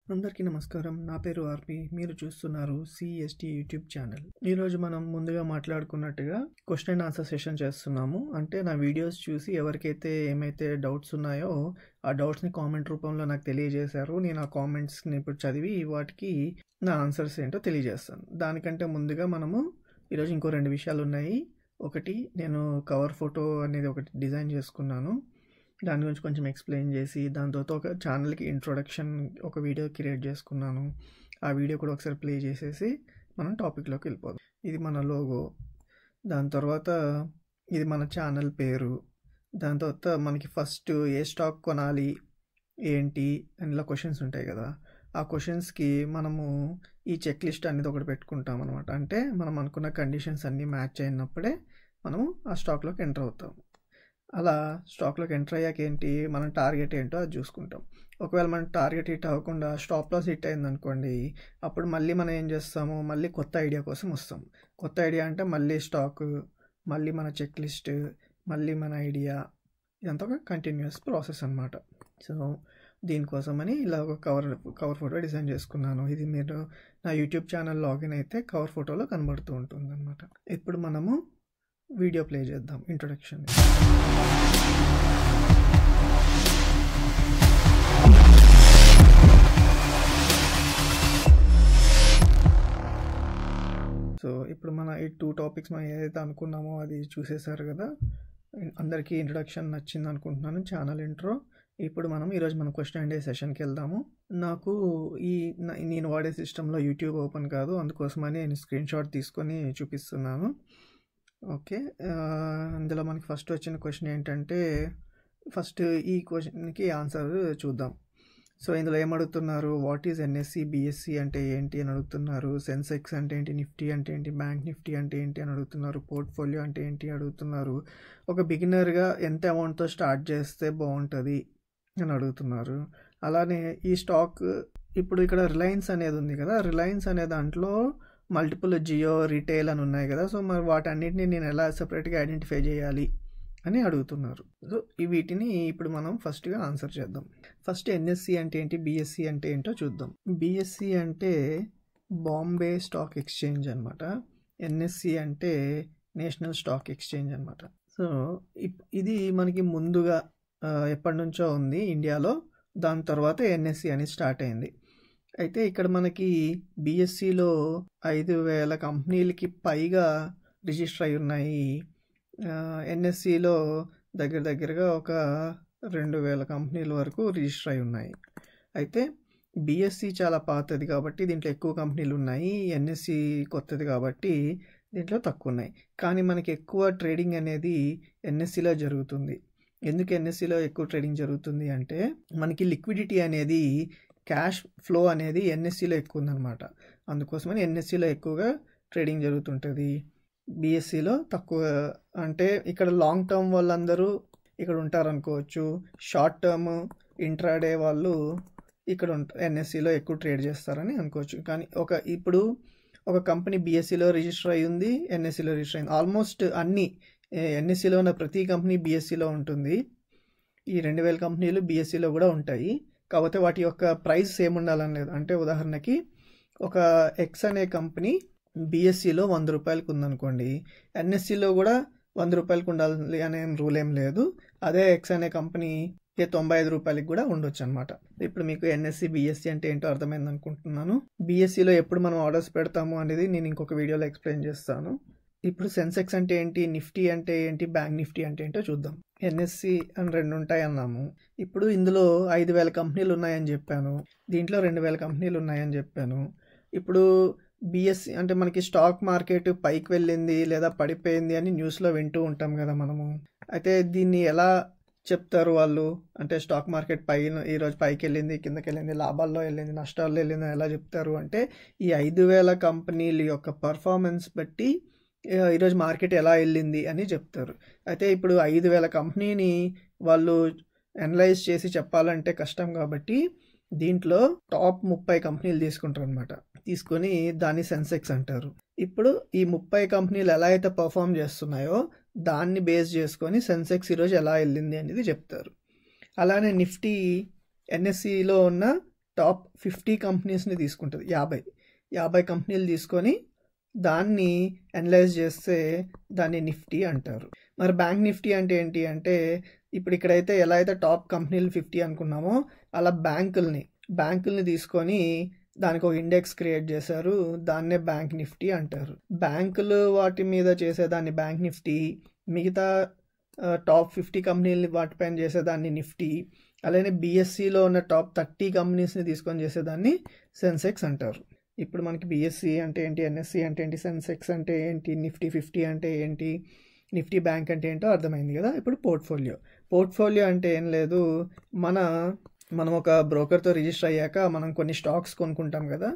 అందరికీ నమస్కారం నా పేరు ఆర్పి మీరు చూస్తున్నారు సిఎస్టి యూట్యూబ్ ఛానల్ ఈరోజు మనం ముందుగా మాట్లాడుకున్నట్టుగా క్వశ్చన్ అండ్ ఆన్సర్ సెషన్ చేస్తున్నాము అంటే నా వీడియోస్ చూసి ఎవరికైతే ఏమైతే డౌట్స్ ఉన్నాయో ఆ డౌట్స్ని కామెంట్ రూపంలో నాకు తెలియజేశారు నేను ఆ కామెంట్స్ని ఇప్పుడు చదివి వాటికి నా ఆన్సర్స్ ఏంటో తెలియజేస్తాను దానికంటే ముందుగా మనము ఈరోజు ఇంకో రెండు విషయాలు ఉన్నాయి ఒకటి నేను కవర్ ఫోటో అనేది ఒకటి డిజైన్ చేసుకున్నాను దాని గురించి కొంచెం ఎక్స్ప్లెయిన్ చేసి దాని తర్వాత ఒక ఛానల్కి ఇంట్రొడక్షన్ ఒక వీడియో క్రియేట్ చేసుకున్నాను ఆ వీడియో కూడా ఒకసారి ప్లే చేసేసి మనం టాపిక్లోకి వెళ్ళిపోదాం ఇది మన లోగో దాని తర్వాత ఇది మన ఛానల్ పేరు దాని తర్వాత మనకి ఫస్ట్ ఏ స్టాక్ కొనాలి ఏంటి అని ఇలా క్వశ్చన్స్ ఉంటాయి కదా ఆ క్వశ్చన్స్కి మనము ఈ చెక్ లిస్ట్ అనేది ఒకటి పెట్టుకుంటాం అనమాట అంటే మనం అనుకున్న కండిషన్స్ అన్నీ మ్యాచ్ అయినప్పుడే మనము ఆ స్టాక్లోకి ఎంటర్ అవుతాం అలా స్టాక్లోకి ఎంటర్ అయ్యాక ఏంటి మనం టార్గెట్ ఏంటో అది చూసుకుంటాం ఒకవేళ మన టార్గెట్ హిట్ అవ్వకుండా స్టాప్ లాస్ హిట్ అయింది అనుకోండి అప్పుడు మళ్ళీ మనం ఏం చేస్తాము మళ్ళీ కొత్త ఐడియా కోసం వస్తాం కొత్త ఐడియా అంటే మళ్ళీ స్టాక్ మళ్ళీ మన చెక్ లిస్ట్ మళ్ళీ మన ఐడియా ఇదంతా ఒక కంటిన్యూస్ ప్రాసెస్ అనమాట సో దీనికోసమని ఇలా ఒక కవర్ కవర్ ఫోటో డిజైన్ చేసుకున్నాను ఇది మీరు నా యూట్యూబ్ ఛానల్ లాగిన్ అయితే కవర్ ఫోటోలో కనబడుతూ ఉంటుంది అనమాట ఇప్పుడు మనము వీడియో ప్లే చేద్దాం ఇంట్రొడక్షన్ సో ఇప్పుడు మన ఈ టూ టాపిక్స్ మనం ఏదైతే అనుకున్నామో అది చూసేశారు కదా అందరికీ ఇంట్రొడక్షన్ నచ్చింది అనుకుంటున్నాను ఛానల్ ఇంట్రో ఇప్పుడు మనం ఈరోజు మనం క్వశ్చన్ అండ్ సెషన్కి వెళ్దాము నాకు ఈ నేను వాడే సిస్టంలో యూట్యూబ్ ఓపెన్ కాదు అందుకోసమని నేను స్క్రీన్ షాట్ తీసుకొని చూపిస్తున్నాను ఓకే అందులో మనకి ఫస్ట్ వచ్చిన క్వశ్చన్ ఏంటంటే ఫస్ట్ ఈ క్వశ్చన్కి ఆన్సర్ చూద్దాం సో ఇందులో ఏమడుగుతున్నారు వాట్ ఈజ్ ఎన్ఎస్సి బిఎస్సి అంటే ఏంటి అని అడుగుతున్నారు సెన్సెక్స్ అంటే ఏంటి నిఫ్టీ అంటే ఏంటి బ్యాంక్ నిఫ్టీ అంటే ఏంటి అని అడుగుతున్నారు పోర్ట్ఫోలియో అంటే ఏంటి అడుగుతున్నారు ఒక బిగినర్గా ఎంత అమౌంట్తో స్టార్ట్ చేస్తే బాగుంటుంది అని అడుగుతున్నారు అలానే ఈ స్టాక్ ఇప్పుడు ఇక్కడ రిలయన్స్ అనేది ఉంది కదా రిలయన్స్ అనే దాంట్లో మల్టిపుల్ జియో రీటైల్ అని ఉన్నాయి కదా సో మరి వాటన్నిటిని నేను ఎలా సపరేట్గా ఐడెంటిఫై చేయాలి అని అడుగుతున్నారు సో వీటిని ఇప్పుడు మనం ఫస్ట్గా ఆన్సర్ చేద్దాం ఫస్ట్ ఎన్ఎస్సి అంటే ఏంటి బిఎస్సి అంటే ఏంటో చూద్దాం బిఎస్సి అంటే బాంబే స్టాక్ ఎక్స్చేంజ్ అనమాట ఎన్ఎస్సి అంటే నేషనల్ స్టాక్ ఎక్స్చేంజ్ అనమాట సో ఇది మనకి ముందుగా ఎప్పటి నుంచో ఉంది ఇండియాలో దాని తర్వాత ఎన్ఎస్సి అని స్టార్ట్ అయింది అయితే ఇక్కడ మనకి బిఎస్సిలో ఐదు వేల కంపెనీలకి పైగా రిజిస్టర్ అయి ఉన్నాయి ఎన్ఎస్సిలో దగ్గర దగ్గరగా ఒక రెండు వేల కంపెనీల వరకు రిజిస్టర్ అయి ఉన్నాయి అయితే బిఎస్సి చాలా పాతది కాబట్టి దీంట్లో ఎక్కువ కంపెనీలు ఉన్నాయి ఎన్ఎస్సి కొత్తది కాబట్టి దీంట్లో తక్కువ ఉన్నాయి కానీ మనకి ఎక్కువ ట్రేడింగ్ అనేది ఎన్ఎస్సిలో జరుగుతుంది ఎందుకు ఎన్ఎస్సిలో ఎక్కువ ట్రేడింగ్ జరుగుతుంది అంటే మనకి లిక్విడిటీ అనేది క్యాష్ ఫ్లో అనేది ఎన్ఎస్సిలో ఎక్కువ ఉందన్నమాట అందుకోసమని ఎన్ఎస్సిలో ఎక్కువగా ట్రేడింగ్ జరుగుతుంటుంది బీఎస్సీలో తక్కువ అంటే ఇక్కడ లాంగ్ టర్మ్ వాళ్ళందరూ ఇక్కడ ఉంటారనుకోవచ్చు షార్ట్ టర్మ్ ఇంట్రాడే వాళ్ళు ఇక్కడ ఉంటారు ఎన్ఎస్సిలో ఎక్కువ ట్రేడ్ చేస్తారని అనుకోవచ్చు కానీ ఒక ఇప్పుడు ఒక కంపెనీ బీఎస్సీలో రిజిస్టర్ అయి ఉంది ఎన్ఎస్సిలో రిజిస్టర్ అయింది ఆల్మోస్ట్ అన్ని ఎన్ఎస్సిలో ఉన్న ప్రతి కంపెనీ బీఎస్సీలో ఉంటుంది ఈ రెండు వేల కంపెనీలు బీఎస్సీలో కూడా ఉంటాయి కాకపోతే వాటి యొక్క ప్రైస్ సేమ్ ఉండాలని లేదు అంటే ఉదాహరణకి ఒక ఎక్స్ అనే కంపెనీ బీఎస్సీలో వంద రూపాయలకు ఉందనుకోండి ఎన్ఎస్సిలో కూడా వంద రూపాయలకు ఉండాలి అనే రూల్ ఏం లేదు అదే ఎక్స్ అనే కంపెనీ ఏ తొంభై ఐదు రూపాయలకి కూడా ఉండొచ్చు అనమాట ఇప్పుడు మీకు ఎన్ఎస్సి బీఎస్సీ అంటే ఏంటో అర్థమైంది అనుకుంటున్నాను బీఎస్సీలో ఎప్పుడు మనం ఆర్డర్స్ పెడతాము అనేది నేను ఇంకొక వీడియోలో ఎక్స్ప్లెయిన్ చేస్తాను ఇప్పుడు సెన్సెక్స్ అంటే ఏంటి నిఫ్టీ అంటే ఏంటి బ్యాంక్ నిఫ్టీ అంటే ఏంటో చూద్దాం ఎన్ఎస్సి అని రెండు ఉంటాయి అన్నాము ఇప్పుడు ఇందులో ఐదు వేల కంపెనీలు ఉన్నాయని చెప్పాను దీంట్లో రెండు వేల కంపెనీలు ఉన్నాయని చెప్పాను ఇప్పుడు బిఎస్సి అంటే మనకి స్టాక్ మార్కెట్ పైకి వెళ్ళింది లేదా పడిపోయింది అని న్యూస్లో వింటూ ఉంటాం కదా మనము అయితే దీన్ని ఎలా చెప్తారు వాళ్ళు అంటే స్టాక్ మార్కెట్ పైన ఈరోజు పైకి వెళ్ళింది కిందకి వెళ్ళింది లాభాల్లో వెళ్ళింది నష్టాల్లో వెళ్ళింది ఎలా చెప్తారు అంటే ఈ ఐదు వేల కంపెనీల యొక్క పర్ఫార్మెన్స్ బట్టి ఈరోజు మార్కెట్ ఎలా వెళ్ళింది అని చెప్తారు అయితే ఇప్పుడు ఐదు వేల కంపెనీని వాళ్ళు అనలైజ్ చేసి చెప్పాలంటే కష్టం కాబట్టి దీంట్లో టాప్ ముప్పై కంపెనీలు తీసుకుంటారు అనమాట తీసుకొని దాన్ని సెన్సెక్స్ అంటారు ఇప్పుడు ఈ ముప్పై కంపెనీలు ఎలా అయితే పర్ఫామ్ చేస్తున్నాయో దాన్ని బేస్ చేసుకొని సెన్సెక్స్ ఈరోజు ఎలా వెళ్ళింది అనేది చెప్తారు అలానే నిఫ్టీ ఎన్ఎస్సిలో ఉన్న టాప్ ఫిఫ్టీ కంపెనీస్ని తీసుకుంటుంది యాభై యాభై కంపెనీలు తీసుకొని దాన్ని అనలైజ్ చేస్తే దాన్ని నిఫ్టీ అంటారు మరి బ్యాంక్ నిఫ్టీ అంటే ఏంటి అంటే ఇప్పుడు ఇక్కడైతే ఎలా అయితే టాప్ కంపెనీలు ఫిఫ్టీ అనుకున్నామో అలా బ్యాంకుల్ని బ్యాంకుల్ని తీసుకొని దానికి ఒక ఇండెక్స్ క్రియేట్ చేశారు దాన్నే బ్యాంక్ నిఫ్టీ అంటారు బ్యాంకులు వాటి మీద చేసేదాన్ని బ్యాంక్ నిఫ్టీ మిగతా టాప్ ఫిఫ్టీ కంపెనీలు వాటిపైన చేసేదాన్ని నిఫ్టీ అలానే బీఎస్సీలో ఉన్న టాప్ థర్టీ కంపెనీస్ని తీసుకొని చేసేదాన్ని సెన్సెక్స్ అంటారు ఇప్పుడు మనకి బీఎస్సీ అంటే ఏంటి ఎన్ఎస్సి అంటే ఏంటి సెన్సెక్స్ అంటే ఏంటి నిఫ్టీ ఫిఫ్టీ అంటే ఏంటి నిఫ్టీ బ్యాంక్ అంటే ఏంటో అర్థమైంది కదా ఇప్పుడు పోర్ట్ఫోలియో పోర్ట్ఫోలియో అంటే ఏం లేదు మన మనం ఒక బ్రోకర్తో రిజిస్టర్ అయ్యాక మనం కొన్ని స్టాక్స్ కొనుక్కుంటాం కదా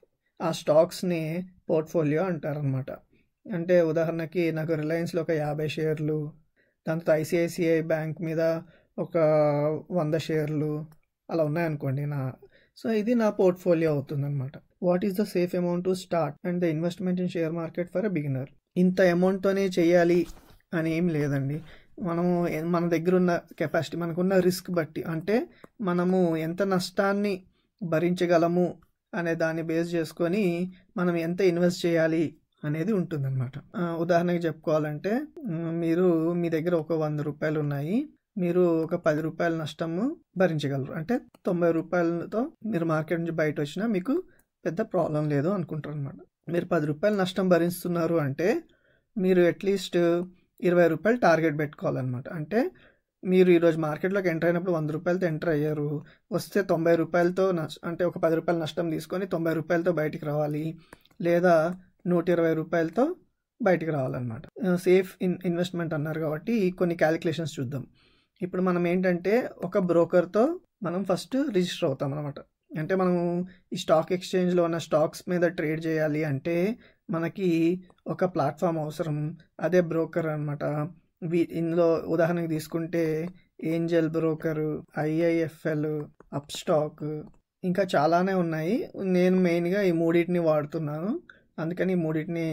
ఆ స్టాక్స్ని పోర్ట్ఫోలియో అంటారనమాట అంటే ఉదాహరణకి నాకు రిలయన్స్లో ఒక యాభై షేర్లు దాంతో ఐసిఐసిఐ బ్యాంక్ మీద ఒక వంద షేర్లు అలా ఉన్నాయనుకోండి నా సో ఇది నా పోర్ట్ఫోలియో అవుతుందన్నమాట what is the safe amount to start and the investment in share market for a beginner ఇంత అమౌంట్తోనే చేయాలి అని ఏం లేదండి మనము మన దగ్గర ఉన్న కెపాసిటీ మనకున్న రిస్క్ బట్టి అంటే మనము ఎంత నష్టాన్ని భరించగలము అనే దాన్ని బేస్ చేసుకొని మనం ఎంత ఇన్వెస్ట్ చేయాలి అనేది ఉంటుందన్నమాట ఉదాహరణకి చెప్పుకోవాలంటే మీరు మీ దగ్గర ఒక వంద రూపాయలు ఉన్నాయి మీరు ఒక పది రూపాయల నష్టము భరించగలరు అంటే తొంభై రూపాయలతో మీరు మార్కెట్ నుంచి బయట వచ్చినా మీకు పెద్ద ప్రాబ్లం లేదు అనుకుంటారు అనమాట మీరు పది రూపాయలు నష్టం భరిస్తున్నారు అంటే మీరు అట్లీస్ట్ ఇరవై రూపాయలు టార్గెట్ పెట్టుకోవాలన్నమాట అంటే మీరు ఈరోజు మార్కెట్లోకి ఎంటర్ అయినప్పుడు వంద రూపాయలతో ఎంటర్ అయ్యారు వస్తే తొంభై రూపాయలతో నష్ట అంటే ఒక పది రూపాయల నష్టం తీసుకొని తొంభై రూపాయలతో బయటికి రావాలి లేదా నూట ఇరవై రూపాయలతో బయటికి రావాలన్నమాట సేఫ్ ఇన్ ఇన్వెస్ట్మెంట్ అన్నారు కాబట్టి కొన్ని క్యాలిక్యులేషన్స్ చూద్దాం ఇప్పుడు మనం ఏంటంటే ఒక బ్రోకర్తో మనం ఫస్ట్ రిజిస్టర్ అవుతాం అనమాట అంటే మనం ఈ స్టాక్ ఎక్స్చేంజ్లో ఉన్న స్టాక్స్ మీద ట్రేడ్ చేయాలి అంటే మనకి ఒక ప్లాట్ఫామ్ అవసరం అదే బ్రోకర్ అనమాట వీ ఇందులో ఉదాహరణకి తీసుకుంటే Angel broker IIFL Upstox ఇంకా చాలానే ఉన్నాయి నేను మెయిన్గా ఈ మూడింటిని వాడుతున్నాను అందుకని ఈ మూడింటిని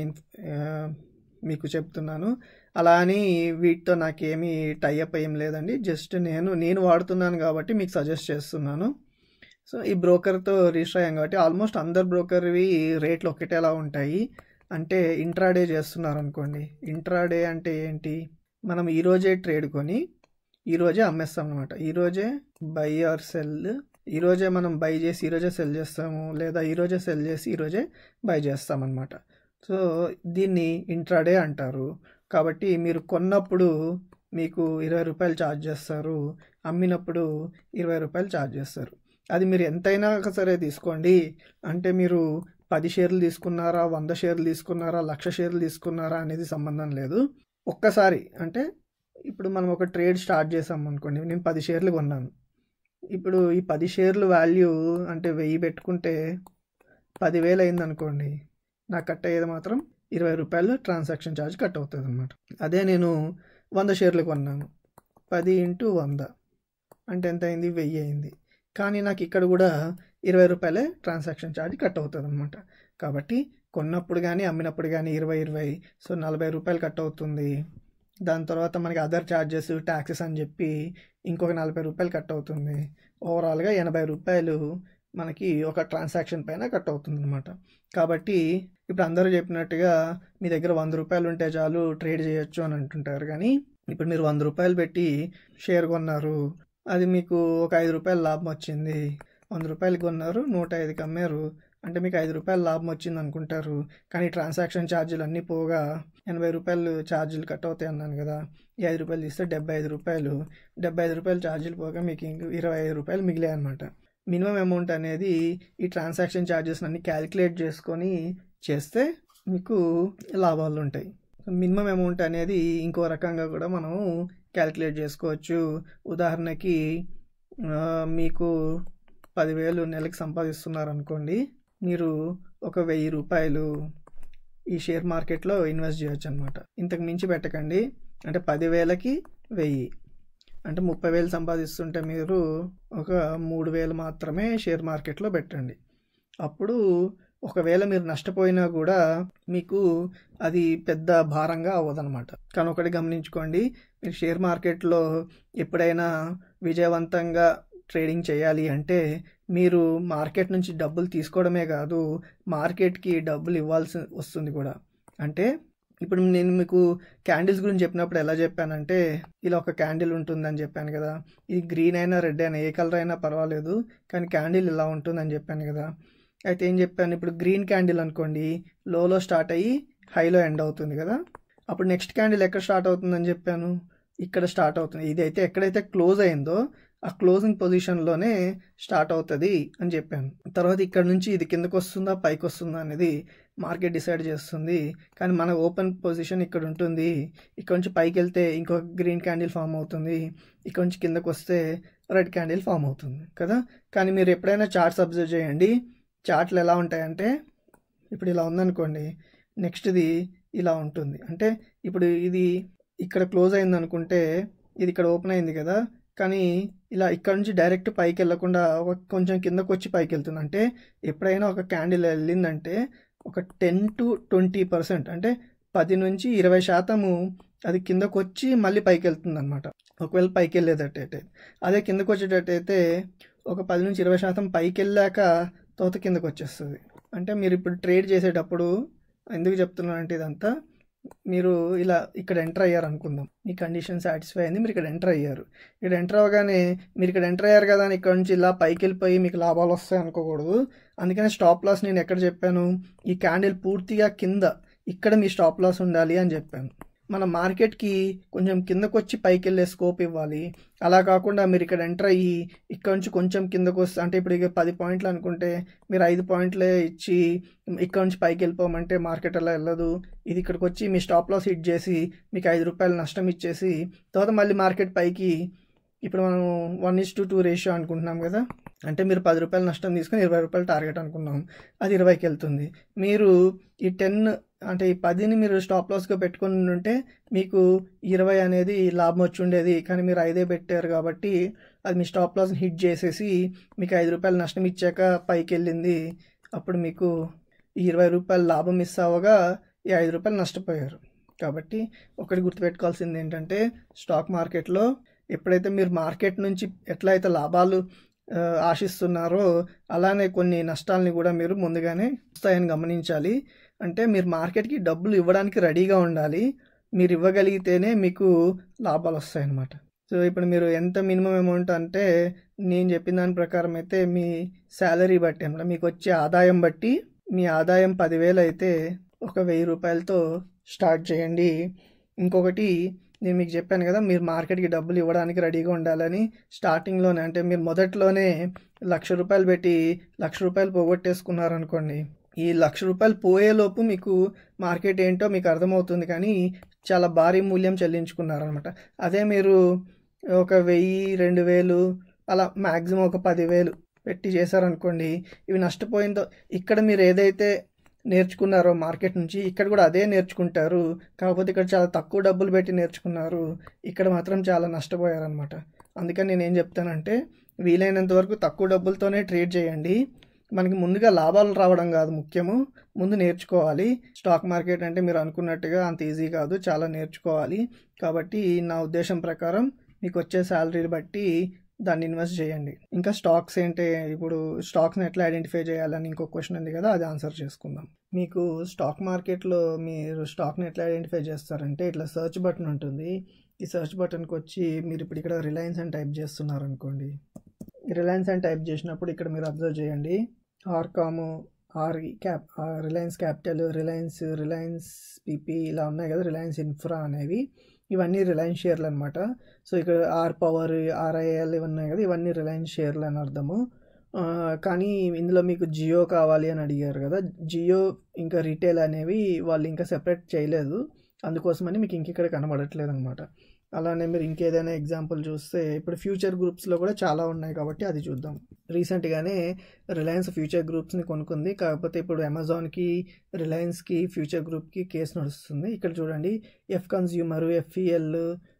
మీకు చెప్తున్నాను అలా అని వీటితో నాకేమీ టైఅప్ ఏం లేదండి జస్ట్ నేను నేను వాడుతున్నాను కాబట్టి మీకు సజెస్ట్ చేస్తున్నాను సో ఈ బ్రోకర్తో రిజిస్టర్ అయ్యాం కాబట్టి ఆల్మోస్ట్ అందరు బ్రోకర్వి రేట్లు ఒకటేలా ఉంటాయి అంటే ఇంట్రాడే చేస్తున్నారు అనుకోండి ఇంట్రాడే అంటే ఏంటి మనం ఈరోజే ట్రేడ్ కొని ఈరోజే అమ్మేస్తాం అనమాట ఈరోజే బై ఆర్ సెల్ ఈరోజే మనం బై చేసి ఈరోజే సెల్ చేస్తాము లేదా ఈరోజే సెల్ చేసి ఈరోజే బై చేస్తామన్నమాట సో దీన్ని ఇంట్రాడే అంటారు కాబట్టి మీరు కొన్నప్పుడు మీకు ఇరవై రూపాయలు ఛార్జ్ చేస్తారు అమ్మినప్పుడు ఇరవై రూపాయలు ఛార్జ్ చేస్తారు అది మీరు ఎంతైనా సరే తీసుకోండి అంటే మీరు పది షేర్లు తీసుకున్నారా వంద షేర్లు తీసుకున్నారా లక్ష షేర్లు తీసుకున్నారా అనేది సంబంధం లేదు ఒక్కసారి అంటే ఇప్పుడు మనం ఒక ట్రేడ్ స్టార్ట్ చేసాం అనుకోండి నేను పది షేర్లు కొన్నాను ఇప్పుడు ఈ పది షేర్లు వాల్యూ అంటే వెయ్యి పెట్టుకుంటే పదివేలు అయింది అనుకోండి నాకు కట్ అయ్యేది మాత్రం ఇరవై రూపాయలు ట్రాన్సాక్షన్ ఛార్జ్ కట్ అవుతుంది అనమాట అదే నేను వంద షేర్లు కొన్నాను పది ఇంటూ వంద అంటే ఎంత అయింది వెయ్యి అయింది కానీ నాకు ఇక్కడ కూడా ఇరవై రూపాయలే ట్రాన్సాక్షన్ ఛార్జ్ కట్ అవుతుంది అనమాట కాబట్టి కొన్నప్పుడు కానీ అమ్మినప్పుడు కానీ ఇరవై ఇరవై సో నలభై రూపాయలు కట్ అవుతుంది దాని తర్వాత మనకి అదర్ ఛార్జెస్ ట్యాక్సెస్ అని చెప్పి ఇంకొక నలభై రూపాయలు కట్ అవుతుంది ఓవరాల్గా ఎనభై రూపాయలు మనకి ఒక ట్రాన్సాక్షన్ పైన కట్ అవుతుంది అనమాట కాబట్టి ఇప్పుడు అందరూ చెప్పినట్టుగా మీ దగ్గర వంద రూపాయలు ఉంటే చాలు ట్రేడ్ చేయొచ్చు అని అంటుంటారు కానీ ఇప్పుడు మీరు వంద రూపాయలు పెట్టి షేర్ కొన్నారు అది మీకు ఒక ఐదు రూపాయలు లాభం వచ్చింది వంద రూపాయలు కొన్నారు నూట ఐదుకి అమ్మారు అంటే మీకు ఐదు రూపాయలు లాభం వచ్చింది అనుకుంటారు కానీ ట్రాన్సాక్షన్ ఛార్జీలు అన్నీ పోగా ఎనభై రూపాయలు ఛార్జీలు కట్ అవుతాయి అన్నాను కదా ఈ ఐదు రూపాయలు తీస్తే డెబ్బై ఐదు రూపాయలు డెబ్బై ఐదు రూపాయలు ఛార్జీలు పోగా మీకు ఇంక ఇరవై ఐదు రూపాయలు మిగిలాయి అనమాట మినిమం అమౌంట్ అనేది ఈ ట్రాన్సాక్షన్ ఛార్జెస్ అన్ని క్యాలిక్యులేట్ చేసుకొని చేస్తే మీకు లాభాలు ఉంటాయి మినిమం అమౌంట్ అనేది ఇంకో రకంగా కూడా మనం క్యాలిక్యులేట్ చేసుకోవచ్చు ఉదాహరణకి మీకు పదివేలు నెలకి సంపాదిస్తున్నారు అనుకోండి మీరు ఒక వెయ్యి రూపాయలు ఈ షేర్ మార్కెట్లో ఇన్వెస్ట్ చేయొచ్చు అనమాట ఇంతకు మించి పెట్టకండి అంటే పదివేలకి వెయ్యి అంటే ముప్పై వేలు సంపాదిస్తుంటే మీరు ఒక మూడు వేలు మాత్రమే షేర్ మార్కెట్లో పెట్టండి అప్పుడు ఒకవేళ మీరు నష్టపోయినా కూడా మీకు అది పెద్ద భారంగా అవ్వదన్నమాట కానీ ఒకటి గమనించుకోండి మీరు షేర్ మార్కెట్లో ఎప్పుడైనా విజయవంతంగా ట్రేడింగ్ చేయాలి అంటే మీరు మార్కెట్ నుంచి డబ్బులు తీసుకోవడమే కాదు మార్కెట్కి డబ్బులు ఇవ్వాల్సి వస్తుంది కూడా అంటే ఇప్పుడు నేను మీకు క్యాండిల్స్ గురించి చెప్పినప్పుడు ఎలా చెప్పానంటే ఇలా ఒక క్యాండిల్ ఉంటుందని చెప్పాను కదా ఇది గ్రీన్ అయినా రెడ్ అయినా ఏ కలర్ అయినా పర్వాలేదు కానీ క్యాండిల్ ఇలా ఉంటుందని చెప్పాను కదా అయితే ఏం చెప్పాను ఇప్పుడు గ్రీన్ క్యాండిల్ అనుకోండి లోలో స్టార్ట్ అయ్యి హైలో ఎండ్ అవుతుంది కదా అప్పుడు నెక్స్ట్ క్యాండిల్ ఎక్కడ స్టార్ట్ అవుతుందని చెప్పాను ఇక్కడ స్టార్ట్ అవుతుంది ఇది అయితే ఎక్కడైతే క్లోజ్ అయిందో ఆ క్లోజింగ్ పొజిషన్లోనే స్టార్ట్ అవుతుంది అని చెప్పాను తర్వాత ఇక్కడ నుంచి ఇది కిందకు వస్తుందా పైకి వస్తుందా అనేది మార్కెట్ డిసైడ్ చేస్తుంది కానీ మన ఓపెన్ పొజిషన్ ఇక్కడ ఉంటుంది ఇక్కడ నుంచి పైకి వెళ్తే ఇంకొక గ్రీన్ క్యాండిల్ ఫామ్ అవుతుంది ఇక్కడ నుంచి కిందకు వస్తే రెడ్ క్యాండిల్ ఫామ్ అవుతుంది కదా కానీ మీరు ఎప్పుడైనా చార్ట్స్ అబ్జర్వ్ చేయండి చార్ట్లు ఎలా ఉంటాయంటే ఇప్పుడు ఇలా ఉందనుకోండి నెక్స్ట్ది ఇలా ఉంటుంది అంటే ఇప్పుడు ఇది ఇక్కడ క్లోజ్ అయింది అనుకుంటే ఇది ఇక్కడ ఓపెన్ అయింది కదా కానీ ఇలా ఇక్కడ నుంచి డైరెక్ట్ పైకి వెళ్ళకుండా ఒక కొంచెం కిందకు వచ్చి పైకి వెళ్తుంది అంటే ఎప్పుడైనా ఒక క్యాండిల్ వెళ్ళిందంటే ఒక టెన్ టు ట్వంటీ పర్సెంట్ అంటే పది నుంచి ఇరవై శాతము అది కిందకు వచ్చి మళ్ళీ పైకి వెళ్తుంది అనమాట ఒకవేళ పైకి వెళ్ళేటట్టయితే అదే కిందకు వచ్చేటట్టయితే ఒక పది నుంచి ఇరవై శాతం పైకి వెళ్ళాక తోత కిందకు వచ్చేస్తుంది అంటే మీరు ఇప్పుడు ట్రేడ్ చేసేటప్పుడు ఎందుకు చెప్తున్నానంటే ఇదంతా మీరు ఇలా ఇక్కడ ఎంటర్ అయ్యారు అనుకుందాం మీ కండిషన్ సాటిస్ఫై అయింది మీరు ఇక్కడ ఎంటర్ అయ్యారు ఇక్కడ ఎంటర్ అవ్వగానే మీరు ఇక్కడ ఎంటర్ అయ్యారు కదా అని ఇక్కడ నుంచి ఇలా పైకి వెళ్ళిపోయి మీకు లాభాలు వస్తాయి అనుకోకూడదు అందుకని స్టాప్ లాస్ నేను ఎక్కడ చెప్పాను ఈ క్యాండిల్ పూర్తిగా కింద ఇక్కడ మీ స్టాప్ లాస్ ఉండాలి అని చెప్పాను మన మార్కెట్కి కొంచెం కిందకు వచ్చి పైకి వెళ్ళే స్కోప్ ఇవ్వాలి అలా కాకుండా మీరు ఇక్కడ ఎంటర్ అయ్యి ఇక్కడ నుంచి కొంచెం కిందకు వస్తే అంటే ఇప్పుడు ఇక పది పాయింట్లు అనుకుంటే మీరు ఐదు పాయింట్లే ఇచ్చి ఇక్కడ నుంచి పైకి వెళ్ళిపోమంటే మార్కెట్ అలా వెళ్ళదు ఇది ఇక్కడికి వచ్చి మీ స్టాప్ లాస్ హిట్ చేసి మీకు ఐదు రూపాయలు నష్టం ఇచ్చేసి తర్వాత మళ్ళీ మార్కెట్ పైకి ఇప్పుడు మనం one is to two ratio అనుకుంటున్నాం కదా అంటే మీరు పది రూపాయలు నష్టం తీసుకొని ఇరవై రూపాయలు టార్గెట్ అనుకున్నాం అది ఇరవైకి వెళ్తుంది మీరు ఈ టెన్ అంటే ఈ పదిని మీరు స్టాప్ లాస్గా పెట్టుకుని ఉంటే మీకు ఇరవై అనేది లాభం వచ్చి ఉండేది కానీ మీరు ఐదే పెట్టారు కాబట్టి అది మీ స్టాప్ లాస్ని హిట్ చేసేసి మీకు ఐదు రూపాయలు నష్టం ఇచ్చాక పైకి వెళ్ళింది అప్పుడు మీకు ఈ ఇరవై రూపాయలు లాభం మిస్ అవ్వగా ఈ ఐదు రూపాయలు నష్టపోయారు కాబట్టి ఒకటి గుర్తుపెట్టుకోవాల్సింది ఏంటంటే స్టాక్ మార్కెట్లో ఎప్పుడైతే మీరు మార్కెట్ నుంచి ఎట్లయితే లాభాలు ఆశిస్తున్నారో అలానే కొన్ని నష్టాలని కూడా మీరు ముందుగానే వస్తాయని గమనించాలి అంటే మీరు మార్కెట్కి డబ్బులు ఇవ్వడానికి రెడీగా ఉండాలి మీరు ఇవ్వగలిగితేనే మీకు లాభాలు వస్తాయన్నమాట సో ఇప్పుడు మీరు ఎంత మినిమం అమౌంట్ అంటే నేను చెప్పిన దాని ప్రకారం అయితే మీ శాలరీ బట్టి అనమాట మీకు వచ్చే ఆదాయం బట్టి మీ ఆదాయం పదివేలు అయితే ఒక వెయ్యి రూపాయలతో స్టార్ట్ చేయండి ఇంకొకటి నేను మీకు చెప్పాను కదా మీరు మార్కెట్కి డబ్బులు ఇవ్వడానికి రెడీగా ఉండాలని స్టార్టింగ్లోనే అంటే మీరు మొదట్లోనే లక్ష రూపాయలు పెట్టి లక్ష రూపాయలు పోగొట్టేసుకున్నారనుకోండి ఈ లక్ష రూపాయలు పోయేలోపు మీకు మార్కెట్ ఏంటో మీకు అర్థమవుతుంది కానీ చాలా భారీ మూల్యం చెల్లించుకున్నారనమాట అదే మీరు ఒక వెయ్యి రెండు వేలు అలా మ్యాక్సిమం ఒక పదివేలు పెట్టి చేశారనుకోండి ఇవి నష్టపోయిందో ఇక్కడ మీరు ఏదైతే నేర్చుకున్నారో మార్కెట్ నుంచి ఇక్కడ కూడా అదే నేర్చుకుంటారు కాకపోతే ఇక్కడ చాలా తక్కువ డబ్బులు పెట్టి నేర్చుకున్నారు ఇక్కడ మాత్రం చాలా నష్టపోయారనమాట అందుకని నేను ఏం చెప్తానంటే వీలైనంత వరకు తక్కువ డబ్బులతోనే ట్రేడ్ చేయండి మనకి ముందుగా లాభాలు రావడం కాదు ముఖ్యము ముందు నేర్చుకోవాలి స్టాక్ మార్కెట్ అంటే మీరు అనుకున్నట్టుగా అంత ఈజీ కాదు చాలా నేర్చుకోవాలి కాబట్టి నా ఉద్దేశం ప్రకారం మీకు వచ్చే శాలరీని బట్టి దాన్ని ఇన్వెస్ట్ చేయండి ఇంకా స్టాక్స్ ఏంటి ఇప్పుడు స్టాక్స్ని ఎట్లా ఐడెంటిఫై చేయాలని ఇంకో క్వశ్చన్ ఉంది కదా అది ఆన్సర్ చేసుకుందాం మీకు స్టాక్ మార్కెట్లో మీరు స్టాక్ని ఎట్లా ఐడెంటిఫై చేస్తారంటే ఇట్లా సెర్చ్ బటన్ ఉంటుంది ఈ సెర్చ్ బటన్కి వచ్చి మీరు ఇప్పుడు ఇక్కడ రిలయన్స్ అని టైప్ చేస్తున్నారు అనుకోండి రిలయన్స్ అని టైప్ చేసినప్పుడు ఇక్కడ మీరు అబ్జర్వ్ చేయండి RCom R cap Reliance capital Reliance Reliance P P ఇలా ఉన్నాయి కదా రిలయన్స్ ఇన్ఫ్రా అనేవి ఇవన్నీ రిలయన్స్ షేర్లు అనమాట సో ఇక్కడ ఆర్ పవర్ ఆర్ఐఎల్ ఇవన్నీ ఉన్నాయి కదా ఇవన్నీ రిలయన్స్ షేర్లు అని అర్థము కానీ ఇందులో మీకు జియో కావాలి అని అడిగారు కదా జియో ఇంకా రీటైల్ అనేవి వాళ్ళు ఇంకా సెపరేట్ చేయలేదు అందుకోసమని మీకు ఇంక ఇక్కడ కనబడట్లేదు అనమాట అలానే మీరు ఇంకేదైనా ఎగ్జాంపుల్ చూస్తే ఇప్పుడు ఫ్యూచర్ గ్రూప్స్లో కూడా చాలా ఉన్నాయి కాబట్టి అది చూద్దాం రీసెంట్గానే రిలయన్స్ ఫ్యూచర్ గ్రూప్స్ని కొనుక్కుంది కాకపోతే ఇప్పుడు అమెజాన్కి రిలయన్స్కి ఫ్యూచర్ గ్రూప్కి కేసు నడుస్తుంది ఇక్కడ చూడండి F consumer FEL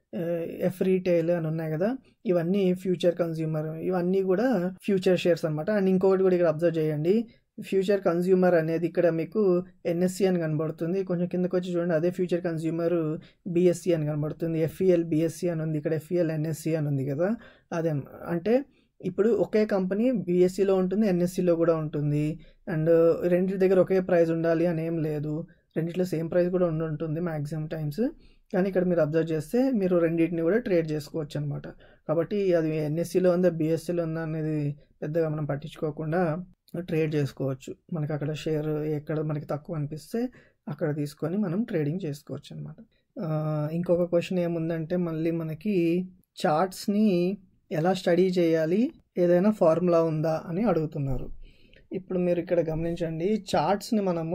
F retail అని ఉన్నాయి కదా ఇవన్నీ ఫ్యూచర్ కన్జ్యూమర్ ఇవన్నీ కూడా ఫ్యూచర్ షేర్స్ అనమాట అండ్ ఇంకొకటి కూడా ఇక్కడ అబ్జర్వ్ చేయండి ఫ్యూచర్ కన్జ్యూమర్ అనేది ఇక్కడ మీకు ఎన్ఎస్సి అని కనబడుతుంది కొంచెం కిందకి వచ్చి చూడండి అదే ఫ్యూచర్ కన్జ్యూమర్ బిఎస్సి అని కనబడుతుంది ఎఫ్ఈఎల్ బిఎస్సి అని ఉంది ఇక్కడ ఎఫ్ఈఎల్ ఎన్ఎస్సి అని ఉంది కదా అదే అంటే ఇప్పుడు ఒకే కంపెనీ బీఎస్సీలో ఉంటుంది ఎన్ఎస్సిలో కూడా ఉంటుంది అండ్ రెండింటి దగ్గర ఒకే ప్రైస్ ఉండాలి అని ఏం లేదు రెండిట్లో సేమ్ ప్రైస్ కూడా ఉండి ఉంటుంది మ్యాక్సిమం టైమ్స్ కానీ ఇక్కడ మీరు అబ్జర్వ్ చేస్తే మీరు రెండింటిని కూడా ట్రేడ్ చేసుకోవచ్చు అనమాట కాబట్టి అది ఎన్ఎస్సిలో ఉందా బీఎస్సీలో ఉందా అనేది పెద్దగా మనం పట్టించుకోకుండా ట్రేడ్ చేసుకోవచ్చు మనకి అక్కడ షేర్ ఎక్కడ మనకి తక్కువ అనిపిస్తే అక్కడ తీసుకొని మనం ట్రేడింగ్ చేసుకోవచ్చు అనమాట ఇంకొక క్వశ్చన్ ఏముందంటే మళ్ళీ మనకి చార్ట్స్ని ఎలా స్టడీ చేయాలి ఏదైనా ఫార్ములా ఉందా అని అడుగుతున్నారు ఇప్పుడు మీరు ఇక్కడ గమనించండి చార్ట్స్ని మనము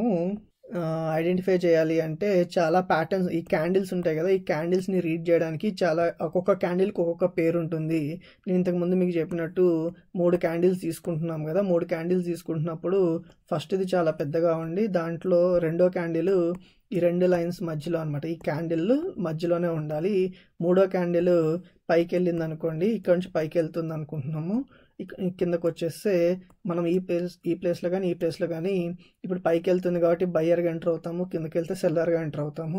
ఐడెంటిఫై చేయాలి అంటే చాలా ప్యాటర్న్స్ ఈ క్యాండిల్స్ ఉంటాయి కదా ఈ క్యాండిల్స్ని రీడ్ చేయడానికి చాలా ఒక్కొక్క క్యాండిల్కి ఒక్కొక్క పేరు ఉంటుంది నేను ఇంతకుముందు మీకు చెప్పినట్టు మూడు క్యాండిల్స్ తీసుకుంటున్నాం కదా మూడు క్యాండిల్స్ తీసుకుంటున్నప్పుడు ఫస్ట్ది చాలా పెద్దగా ఉండి దాంట్లో రెండో క్యాండిల్ ఈ రెండు లైన్స్ మధ్యలో అనమాట ఈ క్యాండిల్ మధ్యలోనే ఉండాలి మూడో క్యాండిల్ పైకి వెళ్ళింది అనుకోండి ఇక్కడ నుంచి పైకి వెళ్తుంది అనుకుంటున్నాము కిందకు వచ్చేస్తే మనం ఈ ప్లేస్ ఈ ప్లేస్లో కానీ ఈ ప్లేస్లో కానీ ఇప్పుడు పైకి వెళ్తుంది కాబట్టి బయ్యర్గా ఎంటర్ అవుతాము కిందకి వెళ్తే సెల్లర్గా ఎంటర్ అవుతాము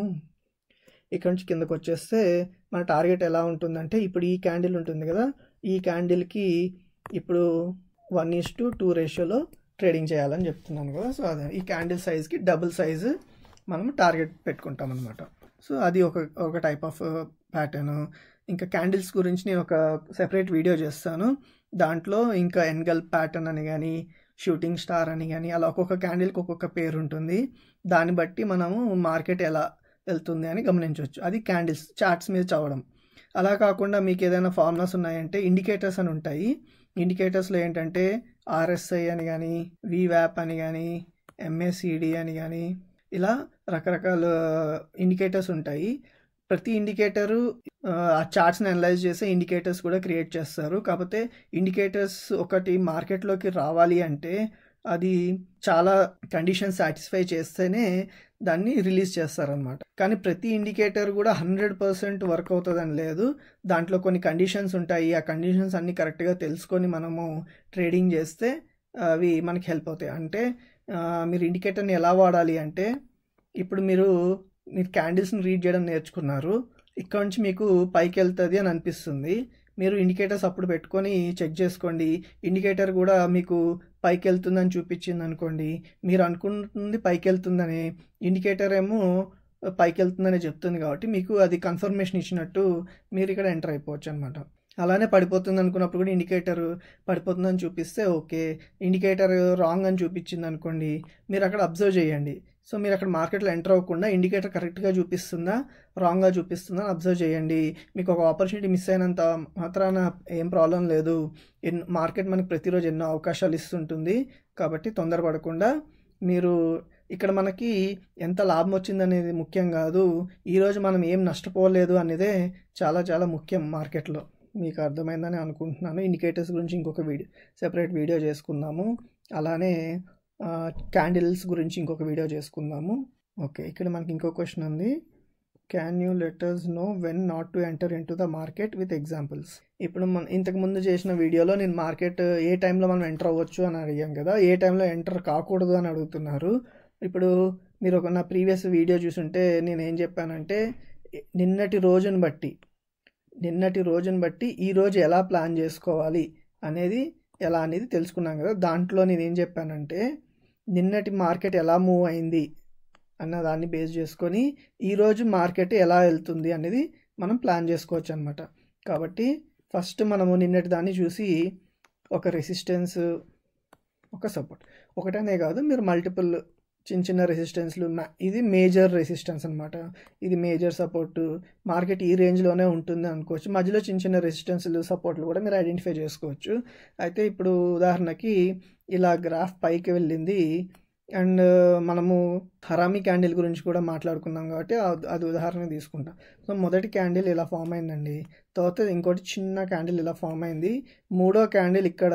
ఇక్కడ నుంచి కిందకు వచ్చేస్తే మన టార్గెట్ ఎలా ఉంటుందంటే ఇప్పుడు ఈ క్యాండిల్ ఉంటుంది కదా ఈ క్యాండిల్కి ఇప్పుడు వన్ ఈస్ టు టూ రేషియోలో ట్రేడింగ్ చేయాలని చెప్తున్నాను కదా సో అదే ఈ క్యాండిల్ సైజ్కి డబుల్ సైజు మనం టార్గెట్ పెట్టుకుంటాం అనమాట సో అది ఒక ఒక టైప్ ఆఫ్ ప్యాటర్న్ ఇంకా క్యాండిల్స్ గురించి నేను ఒక సెపరేట్ వీడియో చేస్తాను దాంట్లో ఇంకా ఎన్గల్ ప్యాటర్న్ అని కానీ షూటింగ్ స్టార్ అని కానీ అలా ఒక్కొక్క క్యాండిల్కి ఒక్కొక్క పేరు ఉంటుంది దాన్ని బట్టి మనము మార్కెట్ ఎలా వెళ్తుంది అని గమనించవచ్చు అది క్యాండిల్స్ చార్ట్స్ మీద చదవడం అలా కాకుండా మీకు ఏదైనా ఫార్ములాస్ ఉన్నాయంటే ఇండికేటర్స్ అని ఉంటాయి ఇండికేటర్స్లో ఏంటంటే ఆర్ఎస్ఐ అని కానీ వివ్యాప్ అని కానీ ఎంఏసిడి అని కానీ ఇలా రకరకాల ఇండికేటర్స్ ఉంటాయి ప్రతి ఇండికేటరు ఆ చార్ట్స్ని అనలైజ్ చేసే ఇండికేటర్స్ కూడా క్రియేట్ చేస్తారు కాకపోతే ఇండికేటర్స్ ఒకటి మార్కెట్లోకి రావాలి అంటే అది చాలా కండిషన్ సాటిస్ఫై చేస్తేనే దాన్ని రిలీజ్ చేస్తారనమాట కానీ ప్రతి ఇండికేటర్ కూడా హండ్రెడ్ పర్సెంట్ వర్క్ అవుతుందని లేదు దాంట్లో కొన్ని కండిషన్స్ ఉంటాయి ఆ కండిషన్స్ అన్ని కరెక్ట్గా తెలుసుకొని మనము ట్రేడింగ్ చేస్తే అవి మనకి హెల్ప్ అవుతాయి అంటే మీరు ఇండికేటర్ని ఎలా వాడాలి అంటే ఇప్పుడు మీరు మీరు క్యాండిల్స్ని రీడ్ చేయడం నేర్చుకున్నారు ఇక్కడ నుంచి మీకు పైకి వెళ్తుంది అని అనిపిస్తుంది మీరు ఇండికేటర్స్ అప్పుడు పెట్టుకొని చెక్ చేసుకోండి ఇండికేటర్ కూడా మీకు పైకి వెళ్తుందని చూపించింది అనుకోండి మీరు అనుకుంటుంది పైకి వెళ్తుందని ఇండికేటర్ ఏమో పైకి వెళ్తుందని చెప్తుంది కాబట్టి మీకు అది కన్ఫర్మేషన్ ఇచ్చినట్టు మీరు ఇక్కడ ఎంటర్ అయిపోవచ్చు అనమాట అలానే పడిపోతుంది అనుకున్నప్పుడు కూడా ఇండికేటర్ పడిపోతుందని చూపిస్తే ఓకే ఇండికేటర్ రాంగ్ అని చూపించింది అనుకోండి మీరు అక్కడ అబ్జర్వ్ చేయండి సో మీరు అక్కడ మార్కెట్లో ఎంటర్ అవ్వకుండా ఇండికేటర్ కరెక్ట్గా చూపిస్తుందా రాంగ్గా చూపిస్తుందా అబ్జర్వ్ చేయండి మీకు ఒక ఆపర్చునిటీ మిస్ అయినంత మాత్రాన ఏం ప్రాబ్లం లేదు ఎన్ మార్కెట్ మనకి ప్రతిరోజు ఎన్నో అవకాశాలు ఇస్తుంటుంది కాబట్టి తొందరపడకుండా మీరు ఇక్కడ మనకి ఎంత లాభం వచ్చిందనేది ముఖ్యం కాదు ఈరోజు మనం ఏం నష్టపోలేదు అనేదే చాలా చాలా ముఖ్యం మార్కెట్లో మీకు అర్థమైందని అనుకుంటున్నాను ఇండికేటర్స్ గురించి ఇంకొక వీడియో సెపరేట్ వీడియో చేసుకుందాము అలానే క్యాండిల్స్ గురించి ఇంకొక వీడియో చేసుకుందాము ఓకే ఇక్కడ మనకి ఇంకో క్వశ్చన్ ఉంది can you let us know when not to enter into the market with examples ఇప్పుడు మన ఇంతకు ముందు చేసిన వీడియోలో నేను మార్కెట్ ఏ టైంలో మనం ఎంటర్ అవ్వచ్చు అని అడిగాం కదా ఏ టైంలో ఎంటర్ కాకూడదు అని అడుగుతున్నారు ఇప్పుడు మీరు ఒక నా ప్రీవియస్ వీడియో చూసుంటే నేను ఏం చెప్పానంటే నిన్నటి రోజుని బట్టి నిన్నటి రోజుని బట్టి ఈ రోజు ఎలా ప్లాన్ చేసుకోవాలి అనేది ఎలా అనేది తెలుసుకున్నాం కదా దాంట్లో నేను ఏం చెప్పానంటే నిన్నటి మార్కెట్ ఎలా మూవ్ అయింది అన్న దాన్ని బేస్ చేసుకొని ఈరోజు మార్కెట్ ఎలా వెళ్తుంది అనేది మనం ప్లాన్ చేసుకోవచ్చు అనమాట కాబట్టి ఫస్ట్ మనము నిన్నటి దాన్ని చూసి ఒక రెసిస్టెన్స్ ఒక సపోర్ట్ ఒకటనే కాదు మీరు మల్టిపుల్ చిన్న చిన్న రెసిస్టెన్స్లు ఇది మేజర్ రెసిస్టెన్స్ అనమాట ఇది మేజర్ సపోర్ట్ మార్కెట్ ఈ రేంజ్లోనే ఉంటుంది అనుకోవచ్చు మధ్యలో చిన్న చిన్న రెసిస్టెన్స్లు సపోర్ట్లు కూడా మీరు ఐడెంటిఫై చేసుకోవచ్చు అయితే ఇప్పుడు ఉదాహరణకి ఇలా గ్రాఫ్ పైకి వెళ్ళింది అండ్ మనము హరామీ క్యాండిల్ గురించి కూడా మాట్లాడుకున్నాం కాబట్టి అది ఉదాహరణ తీసుకుంటాం సో మొదటి క్యాండిల్ ఇలా ఫామ్ అయిందండి తర్వాత ఇంకోటి చిన్న క్యాండిల్ ఇలా ఫామ్ అయింది మూడో క్యాండిల్ ఇక్కడ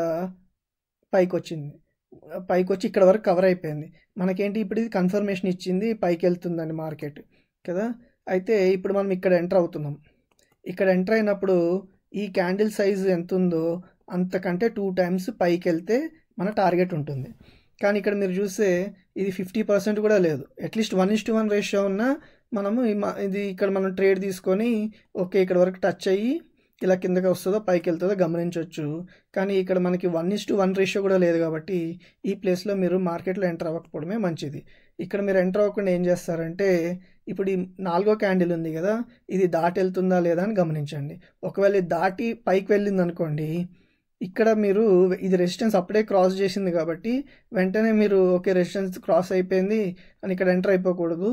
పైకి వచ్చింది పైకి వచ్చి ఇక్కడ వరకు కవర్ అయిపోయింది మనకేంటి ఇప్పుడు ఇది కన్ఫర్మేషన్ ఇచ్చింది పైకి వెళ్తుందండి మార్కెట్ కదా అయితే ఇప్పుడు మనం ఇక్కడ ఎంటర్ అవుతున్నాం ఇక్కడ ఎంటర్ అయినప్పుడు ఈ క్యాండిల్ సైజ్ ఎంత ఉందో అంతకంటే టూ టైమ్స్ పైకి వెళ్తే మన టార్గెట్ ఉంటుంది కానీ ఇక్కడ మీరు చూస్తే ఇది ఫిఫ్టీ పర్సెంట్ కూడా లేదు at least one is to one ratio ఉన్నా మనము ఇది ఇక్కడ మనం ట్రేడ్ తీసుకొని ఓకే ఇక్కడ వరకు టచ్ అయ్యి ఇలా కిందకి వస్తుందో పైకి వెళ్తుందో గమనించవచ్చు కానీ ఇక్కడ మనకి one is to one ratio కూడా లేదు కాబట్టి ఈ ప్లేస్లో మీరు మార్కెట్లో ఎంటర్ అవ్వకపోవడమే మంచిది ఇక్కడ మీరు ఎంటర్ అవ్వకుండా ఏం చేస్తారంటే ఇప్పుడు ఈ నాలుగో క్యాండిల్ ఉంది కదా ఇది దాటి వెళ్తుందా లేదా అని గమనించండి ఒకవేళ ఇది దాటి పైకి వెళ్ళింది అనుకోండి ఇక్కడ మీరు ఇది రెసిస్టెన్స్ అప్పుడే క్రాస్ చేసింది కాబట్టి వెంటనే మీరు ఓకే రెసిస్టెన్స్ క్రాస్ అయిపోయింది అని ఇక్కడ ఎంటర్ అయిపోకూడదు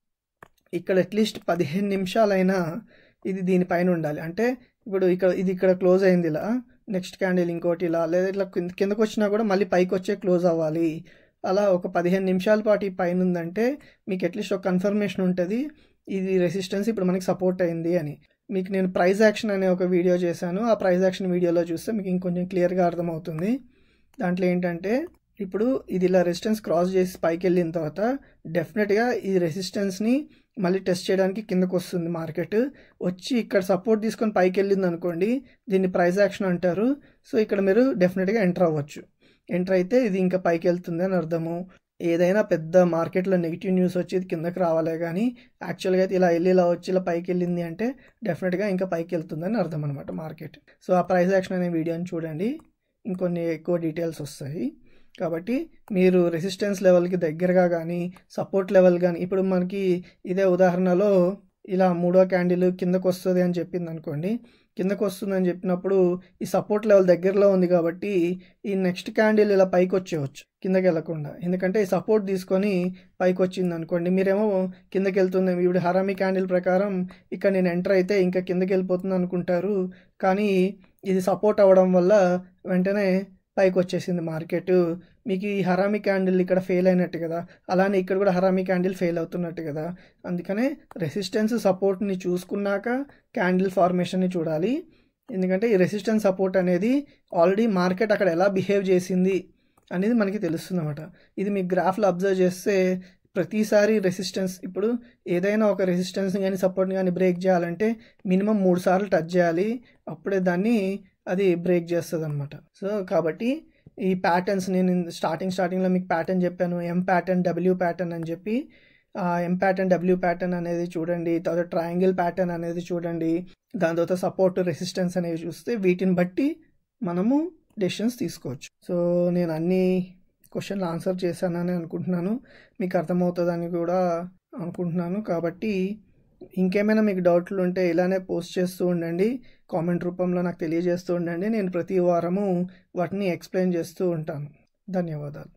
ఇక్కడ అట్లీస్ట్ పదిహేను నిమిషాలైనా ఇది దీనిపైన ఉండాలి అంటే ఇప్పుడు ఇక్కడ ఇది ఇక్కడ క్లోజ్ అయింది ఇలా నెక్స్ట్ క్యాండిల్ ఇంకోటి ఇలా లేదా ఇట్లా కింద కిందకు వచ్చినా కూడా మళ్ళీ పైకి వచ్చే క్లోజ్ అవ్వాలి అలా ఒక పదిహేను నిమిషాల పాటు ఈ పైన ఉందంటే మీకు అట్లీస్ట్ ఒక కన్ఫర్మేషన్ ఉంటుంది ఇది రెసిస్టెన్స్ ఇప్పుడు మనకి సపోర్ట్ అయింది అని మీకు నేను ప్రైజ్ యాక్షన్ అనే ఒక వీడియో చేశాను ఆ ప్రైజ్ యాక్షన్ వీడియోలో చూస్తే మీకు ఇంకొంచెం క్లియర్గా అర్థమవుతుంది దాంట్లో ఏంటంటే ఇప్పుడు ఇది ఇలా రెసిస్టెన్స్ క్రాస్ చేసి పైకి వెళ్ళిన తర్వాత డెఫినెట్గా ఈ రెసిస్టెన్స్ని మళ్ళీ టెస్ట్ చేయడానికి కిందకు వస్తుంది మార్కెట్ వచ్చి ఇక్కడ సపోర్ట్ తీసుకొని పైకి వెళ్ళింది అనుకోండి దీన్ని ప్రైస్ యాక్షన్ అంటారు సో ఇక్కడ మీరు డెఫినెట్గా ఎంటర్ అవ్వచ్చు ఎంటర్ అయితే ఇది ఇంకా పైకి వెళ్తుంది అని అర్థము ఏదైనా పెద్ద మార్కెట్లో నెగిటివ్ న్యూస్ వచ్చి ఇది కిందకి రావాలే కానీ యాక్చువల్గా అయితే ఇలా వెళ్ళి ఇలా వచ్చి ఇలా పైకి వెళ్ళింది అంటే డెఫినెట్గా ఇంకా పైకి వెళ్తుందని అర్థం అనమాట మార్కెట్ సో ఆ ప్రైస్ యాక్షన్ అనే వీడియోని చూడండి ఇంకొన్ని ఎక్కువ డీటెయిల్స్ వస్తాయి కాబట్టి మీరు రెసిస్టెన్స్ లెవెల్కి దగ్గరగా కానీ సపోర్ట్ లెవెల్ కానీ ఇప్పుడు మనకి ఇదే ఉదాహరణలో ఇలా మూడో క్యాండిల్ కిందకు వస్తుంది అని చెప్పింది అనుకోండి కిందకు వస్తుందని చెప్పినప్పుడు ఈ సపోర్ట్ లెవెల్ దగ్గరలో ఉంది కాబట్టి ఈ నెక్స్ట్ క్యాండిల్ ఇలా పైకి వచ్చేయచ్చు కిందకి వెళ్ళకుండా ఎందుకంటే ఈ సపోర్ట్ తీసుకొని పైకి వచ్చింది అనుకోండి మీరేమో కిందకి వెళ్తుంది ఇప్పుడు హరామి క్యాండిల్ ప్రకారం ఇక్కడ నేను ఎంటర్ అయితే ఇంకా కిందకి వెళ్ళిపోతుంది అనుకుంటారు కానీ ఇది సపోర్ట్ అవ్వడం వల్ల వెంటనే పైకి వచ్చేసింది మార్కెట్ మీకు ఈ హరామి క్యాండిల్ ఇక్కడ ఫెయిల్ అయినట్టు కదా అలానే ఇక్కడ కూడా హరామి క్యాండిల్ ఫెయిల్ అవుతున్నట్టు కదా అందుకనే రెసిస్టెన్స్ సపోర్ట్ని చూసుకున్నాక క్యాండిల్ ఫార్మేషన్ని చూడాలి ఎందుకంటే ఈ రెసిస్టెన్స్ సపోర్ట్ అనేది ఆల్రెడీ మార్కెట్ అక్కడ ఎలా బిహేవ్ చేసింది అనేది మనకి తెలుస్తుంది అనమాట ఇది మీ గ్రాఫ్లో అబ్జర్వ్ చేస్తే ప్రతిసారి రెసిస్టెన్స్ ఇప్పుడు ఏదైనా ఒక రెసిస్టెన్స్ని కానీ సపోర్ట్ని కానీ బ్రేక్ చేయాలంటే మినిమం మూడు సార్లు టచ్ చేయాలి అప్పుడే దాన్ని అది బ్రేక్ చేస్తుంది అనమాట సో కాబట్టి ఈ ప్యాటర్న్స్ నేను స్టార్టింగ్ స్టార్టింగ్లో మీకు ప్యాటర్న్ చెప్పాను ఎం ప్యాటర్న్ డబ్ల్యూ ప్యాటర్న్ అని చెప్పి ఎం ప్యాటర్న్ డబ్ల్యూ ప్యాటర్న్ అనేది చూడండి తర్వాత ట్రయాంగిల్ ప్యాటర్న్ అనేది చూడండి దాని తర్వాత సపోర్ట్ రెసిస్టెన్స్ అనేవి చూస్తే వీటిని బట్టి మనము డెసిషన్స్ తీసుకోవచ్చు సో నేను అన్ని క్వశ్చన్లు ఆన్సర్ చేశానని అనుకుంటున్నాను మీకు అర్థమవుతుందని కూడా అనుకుంటున్నాను కాబట్టి ఇంకేమైనా మీకు డౌట్లు ఉంటే ఇలానే పోస్ట్ చేస్తూ ఉండండి కామెంట్ రూపంలో నాకు తెలియజేస్తూ ఉండండి నేను ప్రతి వారము వాటిని ఎక్స్ప్లెయిన్ చేస్తూ ఉంటాను ధన్యవాదాలు